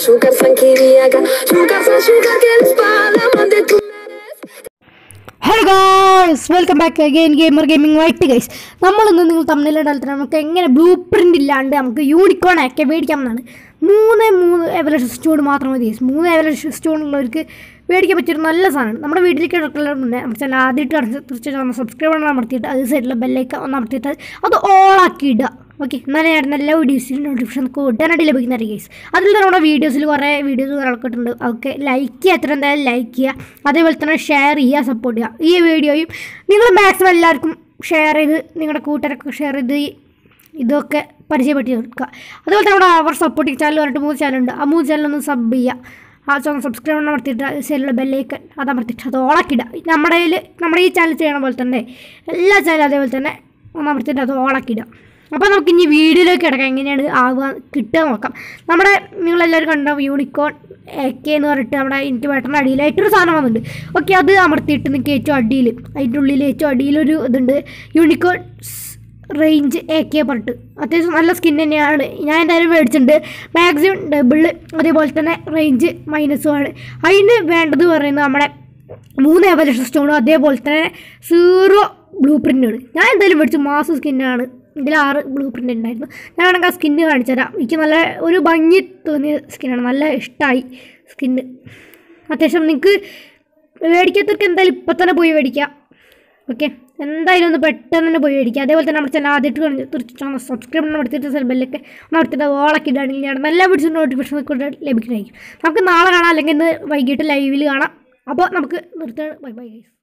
azúcar sangriaca, azúcar azúcar que eres para donde tú eres. Hello guys welcome back again gamer gaming white guys നമ്മളിന്ന് നിങ്ങൾ തമ്മിലിടാലത്തിന് നമുക്ക് എങ്ങനെ blue print ഇല്ലാണ്ട് നമുക്ക് unicorn ഒക്കെ മേടിക്കാം എന്നാണ് മൂന്ന് മൂന്ന് എവലേഷൻ സ്റ്റോൺ മാത്രം മതി guys. മൂന്ന് എവലേഷൻ സ്റ്റോൺ ഉള്ളവർക്ക് മേടിക്കാൻ പറ്റിയൊരു നല്ല സാധനമാണ് നമ്മുടെ വീട്ടിലേക്ക് കിടക്കുന്ന മുന്നേ നമ്മുടെ ചാനൽ ആദ്യമായിട്ട് തീർച്ചയായിട്ടും സബ്സ്ക്രൈബ് ചെയ്യണം അമർത്തിയിട്ട് അത് സൈഡിലെ ബെല്ലേക്ക് ഒന്ന് അമർത്തിയിട്ട് അത് ഓളാക്കി ഇടുക ഓക്കെ എന്നാലും ഞാൻ എല്ലാ വീഡിയോസിലും നോട്ടിഫിക്കേഷൻ നമുക്ക് ഉടനടി ലഭിക്കുന്നതായിരിക്കും ഗൈസ് അതിൽ തന്നെ നമ്മുടെ വീഡിയോസിൽ കുറേ വീഡിയോസ് ഇറക്കിയിട്ടുണ്ട് അതൊക്കെ ലൈക്ക് ചെയ്യുക എത്ര എന്തായാലും ലൈക്ക് ചെയ്യുക അതേപോലെ തന്നെ ഷെയർ ചെയ്യുക സപ്പോർട്ട് ചെയ്യുക ഈ വീഡിയോയും നിങ്ങൾ മാക്സിമം എല്ലാവർക്കും ഷെയർ ചെയ്ത് നിങ്ങളുടെ കൂട്ടുകാരൊക്കെ ഷെയർ ചെയ്ത് ഈ ഇതൊക്കെ പരിചയപ്പെടുത്തി കൊടുക്കുക അതുപോലെ തന്നെ നമ്മുടെ അവർ സപ്പോർട്ടിങ് ചാനൽ പറഞ്ഞിട്ട് മൂന്ന് ചാനലുണ്ട് ആ മൂന്ന് ചാനലൊന്ന് സബ് ചെയ്യുക ആ ചാനൽ സബ്സ്ക്രൈബ് അമർത്തിയിട്ട് സൈഡിലുള്ള ബെല്ലേക്ക് അത് അമർത്തിയിട്ട് അത് ഓളാക്കിടുക നമ്മുടെ കയ്യിൽ നമ്മുടെ ഈ ചാനൽ ചെയ്യണ പോലെ തന്നെ എല്ലാ ചാനലും അതേപോലെ തന്നെ ഒന്ന് അമർത്തിയിട്ട് അത് ഓളാക്കിടുക അപ്പോൾ നമുക്ക് ഇനി വീഡിയോയിലേക്ക് കിടക്കാം എങ്ങനെയാണ് ആവുക കിട്ടുക നോക്കാം നമ്മുടെ നിങ്ങളെല്ലാവരും കണ്ടാവും യൂണിക്കോൺ എ കെ എന്ന് പറഞ്ഞിട്ട് നമ്മുടെ എനിക്ക് ബട്ടറിൻ്റെ അടിയിലായിട്ടൊരു സാധനം വന്നിട്ടുണ്ട് ഓക്കെ അത് അമർത്തിയിട്ട് നിങ്ങൾക്ക് ഏറ്റവും അടിയിൽ അതിൻ്റെ ഉള്ളിൽ ഏറ്റവും അടിയിലൊരു ഇതുണ്ട് യൂണിക്കോൺ റേഞ്ച് എ കെ പറഞ്ഞിട്ട് അത്യാവശ്യം നല്ല സ്കിൻ തന്നെയാണ് ഞാൻ എന്തായാലും മേടിച്ചിട്ടുണ്ട് മാക്സിമം ഡബിൾ അതേപോലെ തന്നെ റേഞ്ച് മൈനസും ആണ് അതിന് വേണ്ടത് പറയുന്നത് നമ്മുടെ മൂന്ന് എവലേഷൻ സ്റ്റോണും അതേപോലെ തന്നെ സീറോ ബ്ലൂ പ്രിൻ്റാണ് ഞാൻ എന്തായാലും മേടിച്ചു മാസം സ്കിന്നാണ് ഇതിൽ ആറ് ബ്ലൂ പ്രിൻ്റ് ഉണ്ടായിരുന്നു ഞാൻ വേണമെങ്കിൽ ആ സ്കിന്ന് കാണിച്ചു തരാം എനിക്ക് നല്ല ഒരു ഭംഗി തോന്നിയ സ്കിന്നാണ് നല്ല ഇഷ്ടമായി സ്കിന്ന് അത്യാവശ്യം നിങ്ങൾക്ക് മേടിക്കാത്തവർക്ക് എന്തായാലും ഇപ്പം തന്നെ പോയി മേടിക്കാം ഓക്കെ എന്തായാലും ഒന്ന് പെട്ടെന്ന് തന്നെ പോയി മേടിക്കുക അതേപോലെ തന്നെ നമ്മുടെ ചാനൽ ആദ്യമായിട്ട് കഴിഞ്ഞ് തീർച്ചയായിട്ടും സബ്സ്ക്രൈബ് ചെയ്യണം എടുത്തിട്ട് ബെല്ലൊക്കെ ഒന്ന് എടുത്തിട്ട് ഓളക്കിട്ടാണെങ്കിൽ ഞാൻ നല്ല വീഡിയോസ് നോട്ടിഫിക്കേഷൻ കൂടെ ലഭിക്കുന്നതായിരിക്കും നമുക്ക് നാളെ കാണാം അല്ലെങ്കിൽ ഇന്ന് വൈകിട്ട് ലൈവിൽ കാണാം അപ്പോൾ നമുക്ക് നിർത്തുകയാണ് ബൈ ബൈ ഗൈസ്